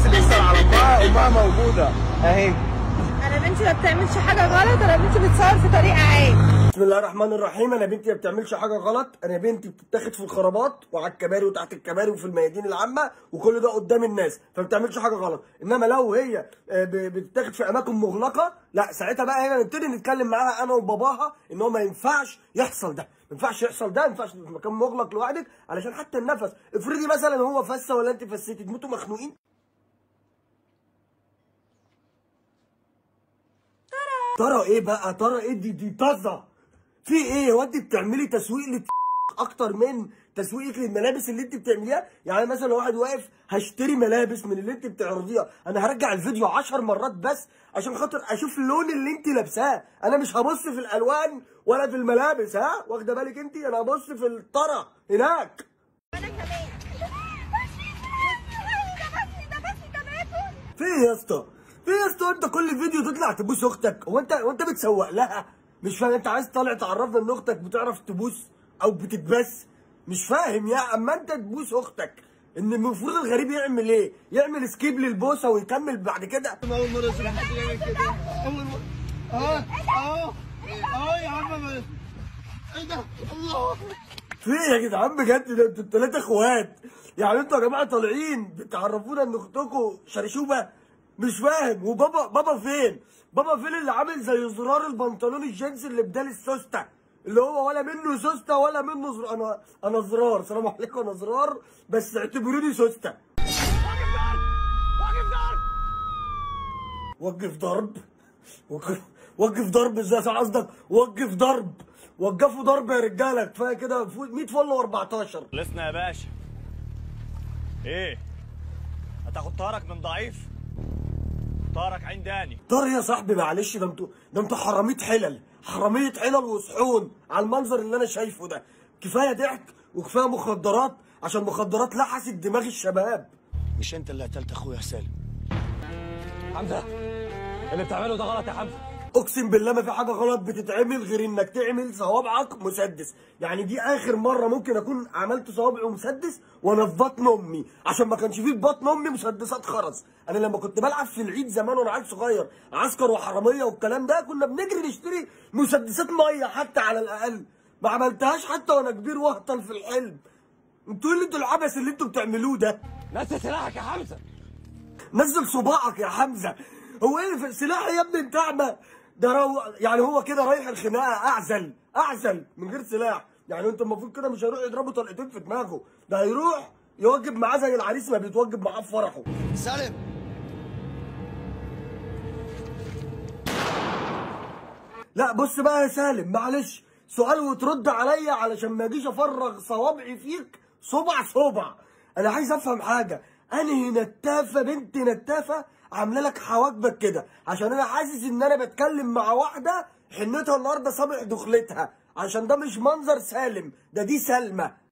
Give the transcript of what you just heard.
الناس اللي يسال على امها امها موجوده اهي انا بنتي ما بتعملش حاجه غلط انا بنتي بتصور في طريق عام بسم الله الرحمن الرحيم انا بنتي ما بتعملش حاجه غلط انا بنتي بتتاخد في الخرابات وعلى الكباري وتحت الكباري وفي الميادين العامه وكل ده قدام الناس فما بتعملش حاجه غلط انما لو هي آه، ب- بتتاخد في اماكن مغلقه لا ساعتها بقى هنا نبتدي نتكلم معاها انا وباباها ان هو ما ينفعش يحصل ده ما ينفعش يحصل ده ما ينفعش تبقى في مكان مغلق لوحدك علشان حتى النفس افرضي مثلا هو فسه ولا انت فسيتي تموتوا مخنوقين ترى ايه بقى ترى ايه دي دي طازه في ايه هو انت بتعملي تسويق لت اكتر من تسويقك للملابس اللي انت بتعمليها يعني مثلا لو واحد واقف هشتري ملابس من اللي انت بتعرضيها انا هرجع الفيديو 10 مرات بس عشان خاطر اشوف اللون اللي انت لابساه انا مش هبص في الالوان ولا في الملابس ها واخده بالك انت انا هبص في الطرى هناك انا كمان في ايه يا اسطى؟ في ايه يا اسطى انت كل فيديو تطلع تبوس اختك هو انت هو انت بتسوق لها مش فاهم انت عايز طالع تعرفنا ان اختك بتعرف تبوس او بتتبس مش فاهم يا اما انت تبوس اختك ان المفروض الغريب يعمل ايه؟ يعمل سكيب للبوسه ويكمل بعد كده اول مره اشوف حد يعمل كده اول مره اه اه اه يا عم ما- ايه ده الله في ايه يا جدعان بجد ده انتوا التلاته اخوات يعني انتوا يا جماعه طالعين بتعرفونا ان اختكم شرشوبه مش فاهم وبابا بابا فين؟ بابا فين اللي عامل زي زرار البنطلون الجينز اللي بدال السوسته اللي هو ولا منه سوسته ولا منه زرار انا انا زرار سلام عليكم انا زرار بس اعتبروني سوسته وقف ضرب وقف وقف ضرب ازاي صح قصدك وقف ضرب وقفوا ضرب يا رجاله كفايه كده فوق 100 فل و14 خلصنا يا باشا ايه هتاخد طارك من ضعيف طارك عنداني طار يا صاحبي معلش ده انتوا ده انتوا حراميه حلل حراميه حلل وصحون على المنظر اللي انا شايفه ده كفايه ضحك وكفايه مخدرات عشان مخدرات لحست دماغ الشباب مش انت اللي قتلت اخويا سالم حمزه اللي بتعمله ده غلط يا حمزه اقسم بالله ما في حاجه غلط بتتعمل غير انك تعمل صوابعك مسدس يعني دي اخر مره ممكن اكون عملت صوابعي مسدس وانا في بطن امي عشان ما كانش فيه في بطن امي مسدسات خرز انا لما كنت بلعب في العيد زمان وانا عيل صغير عسكر وحراميه والكلام ده كنا بنجري نشتري مسدسات ميه حتى على الاقل ما عملتهاش حتى وانا كبير واهطل في الحلم انتوا إيه اللي انتوا العبث اللي انتوا بتعملوه ده نسي سلاحك يا حمزه نزل صباعك يا حمزه هو ايه في سلاح يا ابني انت اعمى ده رو... يعني هو كده رايح الخناقه اعزل اعزل من غير سلاح يعني انت المفروض كده مش هيروح يضربه طلقتين في دماغه ده هيروح يوجب معاه زي العريس ما بيتوجب معاه في فرحه سالم لا بص بقى يا سالم معلش سؤال وترد عليا علشان ما اجيش افرغ صوابعي فيك صبع صبع انا عايز افهم حاجه انهي نتافه بنت نتافه عامله لك حواجبك كده عشان انا حاسس ان انا بتكلم مع واحده حنتها النهارده سامع دخلتها عشان ده مش منظر سالم ده دي سلمى